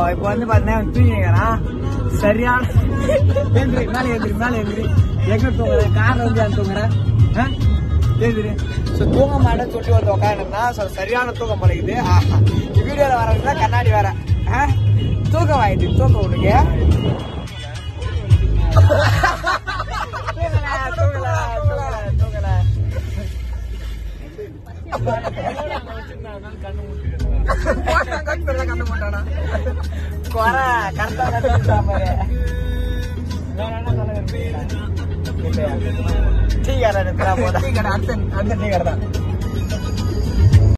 இப்போ வந்து பார்த்தீங்கன்னா தூங்கிக்கிறான் சரியான ஏந்திரி மேலே ஏந்திரி மேலே ஏந்திரி எங்க தூங்குற கார்ல வந்து ஏன் தூங்குற ஆ? ஏந்திரி ஸோ தூங்க மாட்டேன்னு சொல்லி வந்து உட்காந்துருந்தா ஸோ சரியான தூக்கம் பழகுது ஆஹா வீடியோவில் வரதுனா கண்ணாடி வேற ஆ? தூக்கம் ஆயிடுச்சு தூக்கம் உனக்கு தூங்கல, தூங்கல, தூங்கல, தூங்கல. போட்டான், கட் பண்ணல, கண்ணு மூட்டானா. குறை, correct ஆ கட் பண்ணிட்டான் பாரு. இல்லையா? டீ கடை எடுத்துடா போடா. அந்த டீ கடை தான்